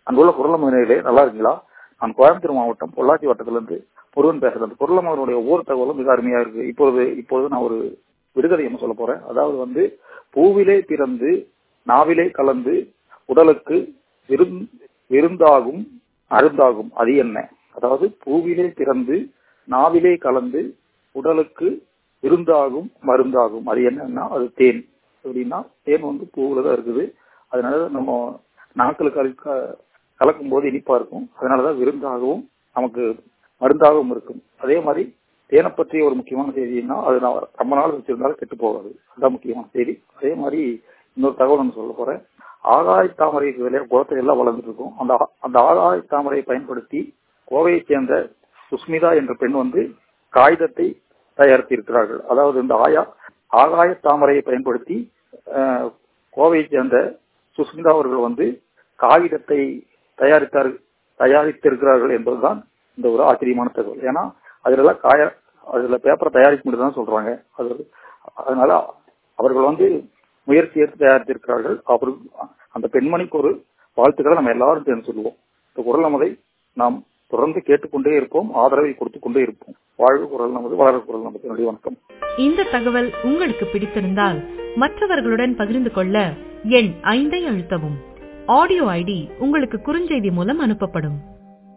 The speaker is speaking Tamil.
அன்புள்ள குரலமகனிலே நல்லா இருக்கீங்களா நான் கோயம்புத்தூர் மாவட்டம் பொள்ளாச்சி வட்டத்திலிருந்து முருகன் பேசுறேன் குரலமகனுடைய ஒவ்வொரு தகவலும் மிக அருமையா இருக்கு இப்பொழுது இப்பொழுது நான் ஒரு விடுகதை என்ன சொல்ல போறேன் அதாவது வந்து பூவிலே பிறந்து நாவிலே கலந்து உடலுக்கு விருந் விருந்தாகும் அருந்தாகும் அது என்ன அதாவது பூவிலே பிறந்து நாவிலே கலந்து உடலுக்கு விருந்தாகும் மருந்தாகும் அது என்னன்னா அது தேன் எப்படின்னா தேன் வந்து பூவுல தான் இருக்குது அதனால நம்ம நாக்கில் கலக்க கலக்கும் போது இனிப்பா இருக்கும் அதனாலதான் விருந்தாகவும் நமக்கு மருந்தாகவும் இருக்கும் அதே மாதிரி தேனை பற்றிய ஒரு முக்கியமான செய்தின்னா அது நான் ரொம்ப நாள் வச்சிருந்தாலும் கெட்டு போகாது அதுதான் முக்கியமான செய்தி அதே மாதிரி இன்னொரு தகவல் ஒன்று சொல்ல போறேன் ஆகாய தாமரை குளத்தில் எல்லாம் வளர்ந்துட்டு இருக்கும் அந்த அந்த ஆகாய தாமரையை பயன்படுத்தி கோவையை சேர்ந்த சுஸ்மிதா என்ற பெண் வந்து காகிதத்தை தயாரித்து இருக்கிறார்கள் அதாவது இந்த ஆயா ஆகாய தாமரையை பயன்படுத்தி கோவையை சேர்ந்த சுஸ்மிதா அவர்கள் வந்து காகிதத்தை தயாரித்தார் தயாரித்திருக்கிறார்கள் என்பதுதான் இந்த ஒரு ஆச்சரியமான தகவல் ஏன்னா அதுல காய அதுல பேப்பரை தயாரிக்க முடியும் தான் சொல்றாங்க அது அதனால அவர்கள் வந்து முயற்சி எடுத்து தயாரித்திருக்கிறார்கள் அவருக்கு அந்த பெண்மணிக்கு ஒரு வாழ்த்துக்களை நம்ம எல்லாரும் சேர்ந்து சொல்லுவோம் இந்த குரல் நமதை நாம் தொடர்ந்து கேட்டுக்கொண்டே இருப்போம் ஆதரவை கொடுத்து கொண்டே இருப்போம் வாழ்வு குரல் நமது வளர குரல் நமது என்னுடைய வணக்கம் இந்த தகவல் உங்களுக்கு பிடித்திருந்தால் மற்றவர்களுடன் பகிர்ந்து கொள்ள எண் ஐந்தை அழுத்தவும் ஆடியோ ஐடி உங்களுக்கு குறுஞ்செய்தி மூலம் அனுப்பப்படும்